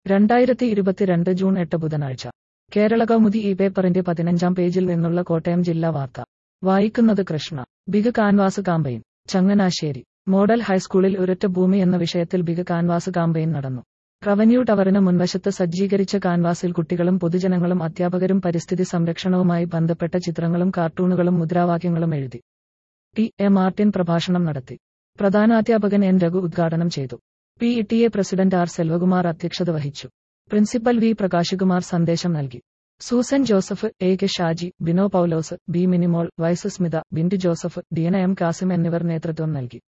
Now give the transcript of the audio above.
രണ്ടായിരത്തി ഇരുപത്തിരണ്ട് ജൂൺ എട്ട് ബുധനാഴ്ച കേരള കൗമുദി ഈ പേപ്പറിന്റെ പതിനഞ്ചാം പേജിൽ നിന്നുള്ള കോട്ടയം ജില്ലാ വാർത്ത വായിക്കുന്നത് Krishna big canvas campaign Changanassery model ഹൈസ്കൂളിൽ ഒരൊറ്റ ഭൂമി എന്ന വിഷയത്തിൽ ബിഗ് കാൻവാസ് കാമ്പയിൻ നടന്നു റവന്യൂ ടവറിന് മുൻവശത്ത് സജ്ജീകരിച്ച കാൻവാസിൽ കുട്ടികളും പൊതുജനങ്ങളും അധ്യാപകരും പരിസ്ഥിതി സംരക്ഷണവുമായി ബന്ധപ്പെട്ട ചിത്രങ്ങളും കാർട്ടൂണുകളും മുദ്രാവാക്യങ്ങളും എഴുതി ടി എ മാർട്ടിൻ പ്രഭാഷണം നടത്തി പ്രധാനാധ്യാപകൻ എൻ രഘു ഉദ്ഘാടനം ചെയ്തു P E T A president R Selvakumar അധ്യക്ഷത വഹിച്ചു പ്രിൻസിപ്പൽ വി പ്രകാശകുമാർ സന്ദേശം നൽകി Susan Joseph A K Shaji Bino Paulose B Minimol vice Smitha Bindu Joseph Diana M Kasim എന്നിവർ നേതൃത്വം നൽകി